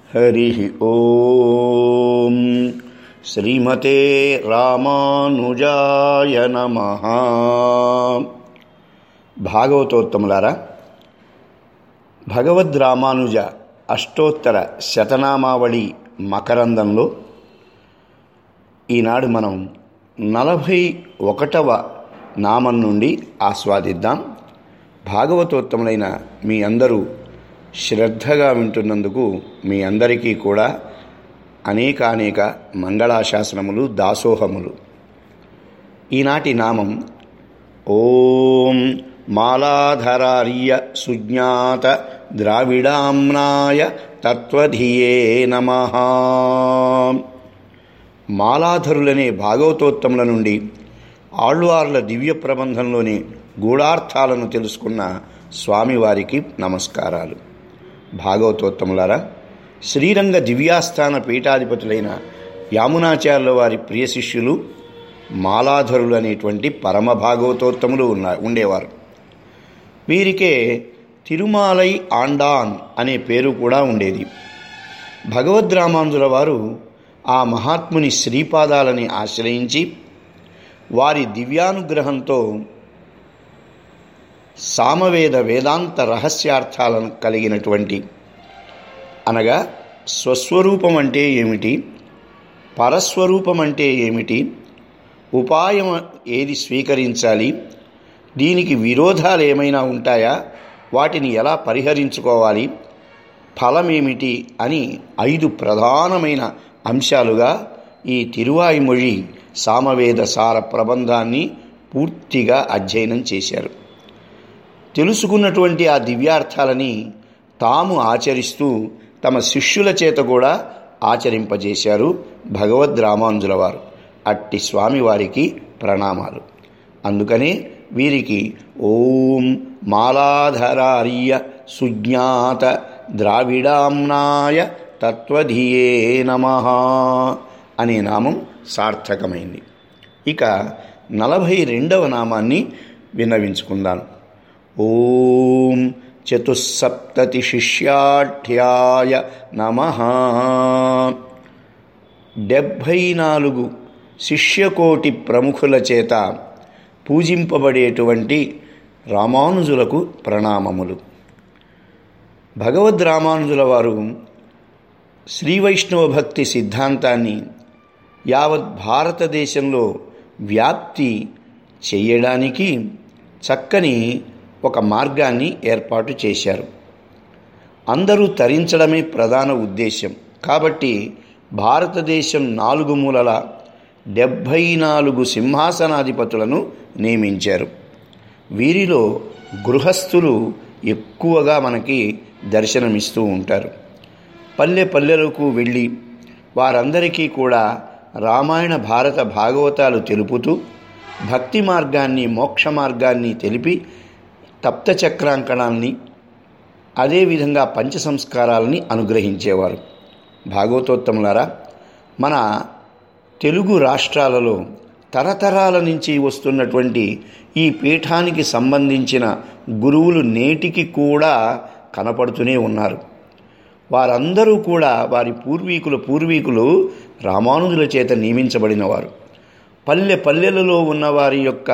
హరి ఓం శ్రీమతే రామానుజాయ నమ భాగవతోత్తములారా భగవద్ రామానుజ అష్టోత్తర శతనామావళి మకరందంలో ఈనాడు మనం నలభై ఒకటవ నామం నుండి ఆస్వాదిద్దాం భాగవతోత్తములైన మీ అందరూ శ్రద్ధగా వింటున్నందుకు మీ అందరికీ కూడా అనేకానేక మంగళాశాసనములు దాసోహములు ఈనాటి నామం ఓం మాలాధరార్య సుజ్ఞాత ద్రావిడాంనాయ తత్వధియే నమ మాలాధరులనే భాగవతోత్తముల నుండి ఆళ్వార్ల దివ్య ప్రబంధంలోని గూఢార్థాలను తెలుసుకున్న స్వామివారికి నమస్కారాలు భాగవతోత్తములారా శ్రీరంగ దివ్యాస్థాన పీఠాధిపతులైన యామునాచార్యుల వారి ప్రియ శిష్యులు మాలాధరులు అనేటువంటి పరమ భాగవతోత్తములు ఉన్న ఉండేవారు వీరికే తిరుమాలై ఆండాన్ అనే పేరు కూడా ఉండేది భగవద్రామాంజుల వారు ఆ మహాత్ముని శ్రీపాదాలని ఆశ్రయించి వారి దివ్యానుగ్రహంతో సామవేద వేదాంత రహస్యార్థాలను కలిగినటువంటి అనగా స్వస్వరూపం అంటే ఏమిటి పరస్వరూపం అంటే ఏమిటి ఉపాయం ఏది స్వీకరించాలి దీనికి విరోధాలు ఏమైనా ఉంటాయా వాటిని ఎలా పరిహరించుకోవాలి ఫలమేమిటి అని ఐదు ప్రధానమైన అంశాలుగా ఈ తిరువాయిమొഴി సామవేద సార ప్రబంధాన్ని పూర్తిగా అధ్యయనం చేశారు తెలుసుకున్నటువంటి ఆ దివ్యార్థాలని తాము ఆచరిస్తూ తమ శిష్యుల చేత కూడా ఆచరింపజేశారు భగవద్ రామానుజుల వారు అట్టి స్వామివారికి ప్రణామాలు అందుకనే వీరికి ఓం మాలాధరార్య సుజ్ఞాత ద్రావిడాంనాయ తత్వధియే నమ అనే నామం సార్థకమైంది ఇక నలభై రెండవ నామాన్ని విన్నవించుకుందాం ఓం చతుస్సప్తతి శిష్యాఢ్యాయ నమ డెబ్భై నాలుగు శిష్యకోటి ప్రముఖుల చేత పూజింపబడేటువంటి రామానుజులకు ప్రణామములు భగవద్ రామానుజుల వారు శ్రీ వైష్ణవ భక్తి సిద్ధాంతాన్ని యావత్ భారతదేశంలో వ్యాప్తి చేయడానికి చక్కని ఒక మార్గాన్ని ఏర్పాటు చేశారు అందరూ తరించడమే ప్రధాన ఉద్దేశం కాబట్టి భారతదేశం నాలుగు మూలల డెబ్భై నాలుగు సింహాసనాధిపతులను నియమించారు వీరిలో గృహస్థులు ఎక్కువగా మనకి దర్శనమిస్తూ ఉంటారు పల్లె పల్లెలకు వెళ్ళి వారందరికీ కూడా రామాయణ భారత భాగవతాలు తెలుపుతూ భక్తి మార్గాన్ని మోక్ష మార్గాన్ని తెలిపి తప్త చక్రాంకణాన్ని అదేవిధంగా పంచ సంస్కారాలని అనుగ్రహించేవారు భాగవతోత్తములారా మన తెలుగు రాష్ట్రాలలో తరతరాల నుంచి వస్తున్నటువంటి ఈ పీఠానికి సంబంధించిన గురువులు నేటికి కూడా కనపడుతూనే ఉన్నారు వారందరూ కూడా వారి పూర్వీకుల పూర్వీకులు రామానుజుల చేత నియమించబడిన వారు పల్లె పల్లెలలో ఉన్న వారి యొక్క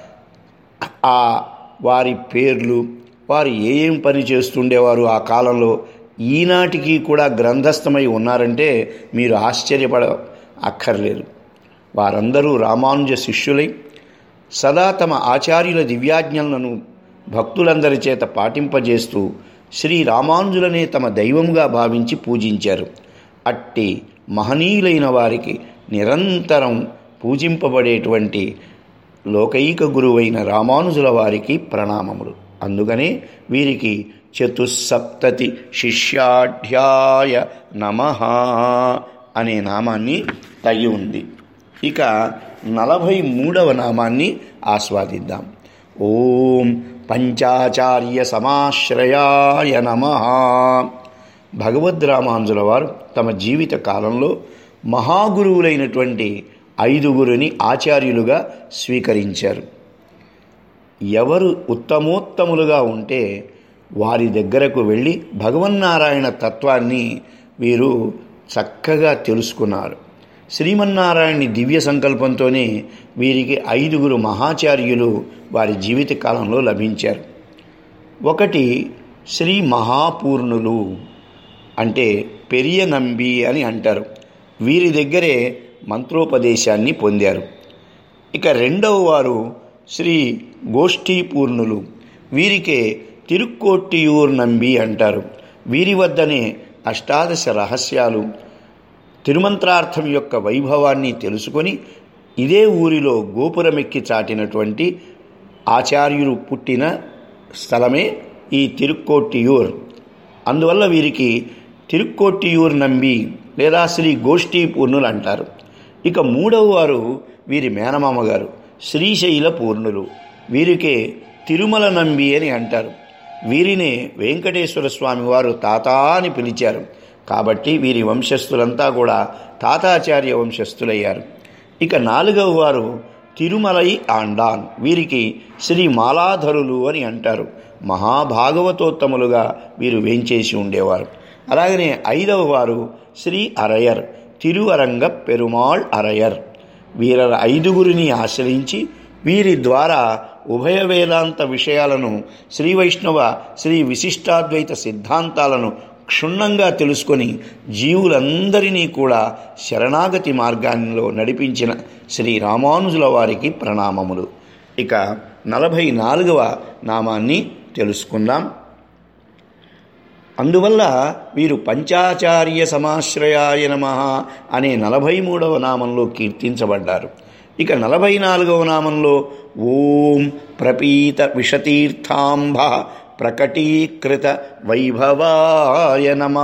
ఆ వారి పేర్లు వారు ఏం పని చేస్తుండేవారు ఆ కాలంలో ఈనాటికి కూడా గ్రంథస్థమై ఉన్నారంటే మీరు ఆశ్చర్యపడ అక్కర్లేదు వారందరూ రామానుజ శిష్యులై సదా తమ ఆచార్యుల దివ్యాజ్ఞలను భక్తులందరి చేత పాటింపజేస్తూ శ్రీ రామానుజులనే తమ దైవముగా భావించి పూజించారు అట్టి మహనీయులైన వారికి నిరంతరం పూజింపబడేటువంటి లోకైక గురువైన రామానుజుల వారికి ప్రణామములు అందుకనే వీరికి చతుస్సప్తతి శిష్యాఢ్యాయ నమ అనే నామాన్ని తగి ఉంది ఇక నలభై మూడవ నామాన్ని ఆస్వాదిద్దాం ఓం పంచాచార్య సమాశ్రయాయ నమ భగవద్ రామానుజుల వారు తమ జీవిత కాలంలో మహాగురువులైనటువంటి ఐదుగురిని ఆచార్యులుగా స్వీకరించారు ఎవరు ఉత్తమోత్తములుగా ఉంటే వారి దగ్గరకు వెళ్ళి భగవన్నారాయణ తత్వాన్ని వీరు చక్కగా తెలుసుకున్నారు శ్రీమన్నారాయణి దివ్య సంకల్పంతోనే వీరికి ఐదుగురు మహాచార్యులు వారి జీవిత కాలంలో లభించారు ఒకటి శ్రీ మహాపూర్ణులు అంటే పెరియ నంబి అని అంటారు వీరి దగ్గరే మంత్రోపదేశాన్ని పొందారు ఇక రెండవ వారు శ్రీ గోష్ఠీపూర్ణులు వీరికే తిరుక్కోట్టియూర్ నంబి అంటారు వీరి వద్దనే అష్టాదశ రహస్యాలు తిరుమంత్రార్థం యొక్క వైభవాన్ని తెలుసుకొని ఇదే ఊరిలో గోపురమెక్కి చాటినటువంటి ఆచార్యులు పుట్టిన స్థలమే ఈ తిరుక్కోట్టియూర్ అందువల్ల వీరికి తిరుక్కోట్టియూర్ నంబి లేదా శ్రీ గోష్ఠీ పూర్ణులు అంటారు ఇక మూడవ వారు వీరి మేనమామ గారు శ్రీశైల పూర్ణులు వీరికే తిరుమల నంబి అని అంటారు వీరినే వెంకటేశ్వర స్వామి వారు తాత అని పిలిచారు కాబట్టి వీరి వంశస్థులంతా కూడా తాతాచార్య వంశస్థులయ్యారు ఇక నాలుగవ వారు తిరుమలై ఆండాన్ వీరికి శ్రీ మాలాధరులు అని అంటారు మహాభాగవతోత్తములుగా వీరు వేంచేసి ఉండేవారు అలాగనే ఐదవ వారు శ్రీ అరయర్ తిరువరంగ పెరుమాళ్ అరయర్ వీర ఐదుగురిని ఆశ్రయించి వీరి ద్వారా ఉభయ వేదాంత విషయాలను శ్రీ వైష్ణవ శ్రీ విశిష్టాద్వైత సిద్ధాంతాలను క్షుణ్ణంగా తెలుసుకొని జీవులందరినీ కూడా శరణాగతి మార్గాల్లో నడిపించిన శ్రీ రామానుజుల వారికి ప్రణామములు ఇక నలభై నాలుగవ నామాన్ని తెలుసుకుందాం అందువల్ల వీరు పంచాచార్య సమాశ్రయాయ నమ అనే నలభై మూడవ నామంలో కీర్తించబడ్డారు ఇక నలభై నాలుగవ నామంలో ఓం ప్రపీత విషతీర్థాంబ ప్రకటీకృత వైభవాయ నమ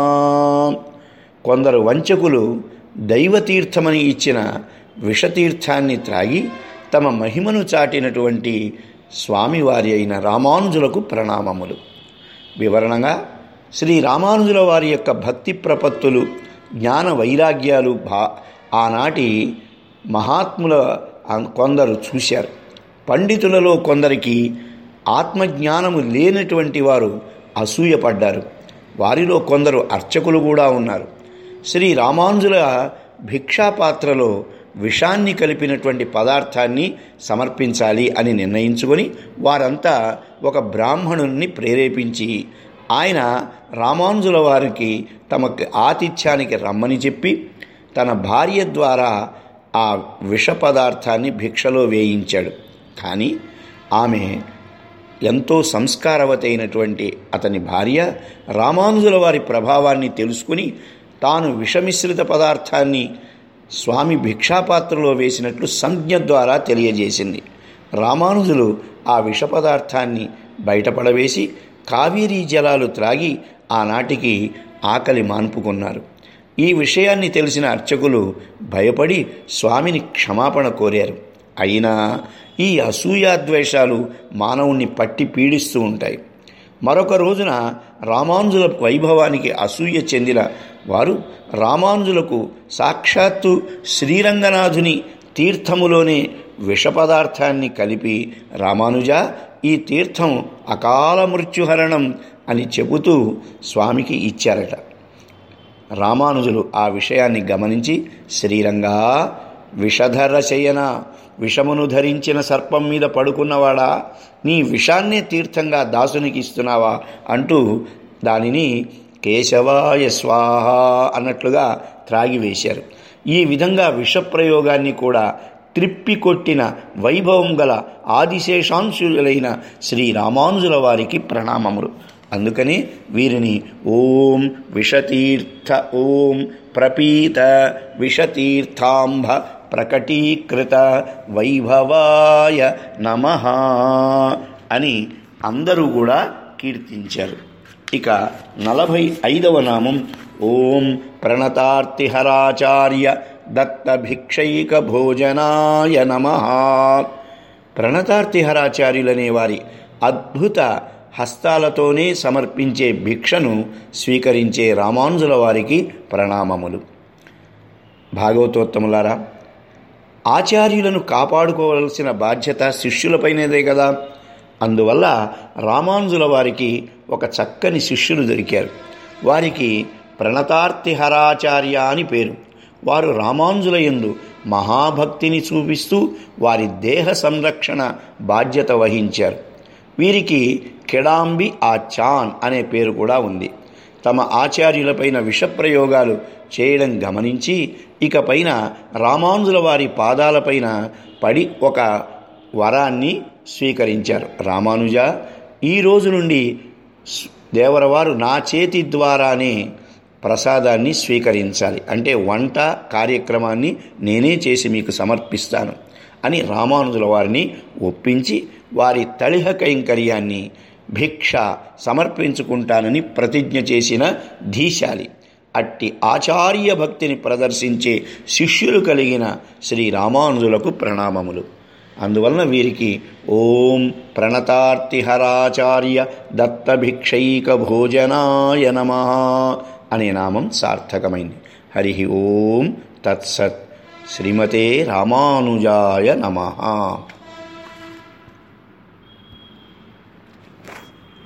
కొందరు వంచకులు దైవతీర్థమని ఇచ్చిన విషతీర్థాన్ని త్రాగి తమ మహిమను చాటినటువంటి స్వామివారి అయిన రామానుజులకు ప్రణామములు వివరణగా శ్రీ రామానుజుల వారి యొక్క భక్తి ప్రపత్తులు జ్ఞాన వైరాగ్యాలు భా ఆనాటి మహాత్ముల కొందరు చూశారు పండితులలో కొందరికి ఆత్మజ్ఞానము లేనటువంటి వారు అసూయపడ్డారు వారిలో కొందరు అర్చకులు కూడా ఉన్నారు శ్రీ రామానుజుల భిక్షాపాత్రలో విషాన్ని కలిపినటువంటి పదార్థాన్ని సమర్పించాలి అని నిర్ణయించుకొని వారంతా ఒక బ్రాహ్మణుని ప్రేరేపించి ఆయన రామానుజుల వారికి తమకు ఆతిథ్యానికి రమ్మని చెప్పి తన భార్య ద్వారా ఆ విష పదార్థాన్ని భిక్షలో వేయించాడు కానీ ఆమె ఎంతో సంస్కారవతి అయినటువంటి అతని భార్య రామానుజుల వారి ప్రభావాన్ని తెలుసుకుని తాను విషమిశ్రిత పదార్థాన్ని స్వామి భిక్షాపాత్రలో వేసినట్లు సంజ్ఞ ద్వారా తెలియజేసింది రామానుజులు ఆ విష పదార్థాన్ని బయటపడవేసి కావేరీ జలాలు త్రాగి ఆనాటికి ఆకలి మాన్పుకున్నారు ఈ విషయాన్ని తెలిసిన అర్చకులు భయపడి స్వామిని క్షమాపణ కోరారు అయినా ఈ అసూయాద్వేషాలు మానవుణ్ణి పట్టి పీడిస్తూ ఉంటాయి మరొక రోజున రామానుజుల వైభవానికి అసూయ చెందిన వారు రామానుజులకు సాక్షాత్తు శ్రీరంగనాథుని తీర్థములోనే విష పదార్థాన్ని కలిపి రామానుజ ఈ తీర్థం అకాల మృత్యుహరణం అని చెబుతూ స్వామికి ఇచ్చారట రామానుజులు ఆ విషయాన్ని గమనించి శ్రీరంగా విషధర శయన విషమును ధరించిన సర్పం మీద పడుకున్నవాడా నీ విషాన్నే తీర్థంగా దాసునికి ఇస్తున్నావా అంటూ దానిని కేశవాయ స్వాహ అన్నట్లుగా త్రాగివేశారు ఈ విధంగా విషప్రయోగాన్ని కూడా త్రిప్పికొట్టిన వైభవం గల ఆదిశేషాంశులైన శ్రీ రామానుజుల వారికి ప్రణామములు అందుకని వీరిని ఓం విషతీర్థ ఓం ప్రపీత విషతీర్థాంబ ప్రకటీకృత వైభవాయ నమ అని అందరూ కూడా కీర్తించారు ఇక నలభై ఐదవ నామం ఓం ప్రణతార్తిహరాచార్య దత్తభిక్షైక భోజనాయ నమ ప్రణతార్తిహరాచార్యులనే వారి అద్భుత హస్తాలతోనే సమర్పించే భిక్షను స్వీకరించే రామానుజుల వారికి ప్రణామములు భాగవతోత్తములారా ఆచార్యులను కాపాడుకోవలసిన బాధ్యత శిష్యులపైనదే కదా అందువల్ల రామానుజుల వారికి ఒక చక్కని శిష్యులు దొరికారు వారికి ప్రణతార్తిహరాచార్య అని పేరు వారు రామానుజుల యందు మహాభక్తిని చూపిస్తూ వారి దేహ సంరక్షణ బాధ్యత వహించారు వీరికి కెడాంబి ఆ చాన్ అనే పేరు కూడా ఉంది తమ ఆచార్యులపైన విషప్రయోగాలు చేయడం గమనించి ఇకపైన రామానుజుల వారి పాదాలపైన పడి ఒక వరాన్ని స్వీకరించారు రామానుజ ఈ రోజు నుండి దేవరవారు నా చేతి ద్వారానే ప్రసాదాన్ని స్వీకరించాలి అంటే వంట కార్యక్రమాన్ని నేనే చేసి మీకు సమర్పిస్తాను అని రామానుజుల వారిని ఒప్పించి వారి తళిహ కైంకర్యాన్ని భిక్ష సమర్పించుకుంటానని ప్రతిజ్ఞ చేసిన ధీశాలి అట్టి ఆచార్య భక్తిని ప్రదర్శించే శిష్యులు కలిగిన శ్రీ రామానుజులకు ప్రణామములు అందువలన వీరికి ఓం ప్రణతార్తిహరాచార్య దత్తభిక్షైక భోజనాయ నమ అనే నామం సార్థకమైంది హరి ఓం తత్సత్ శ్రీమతే రామానుజాయ నమ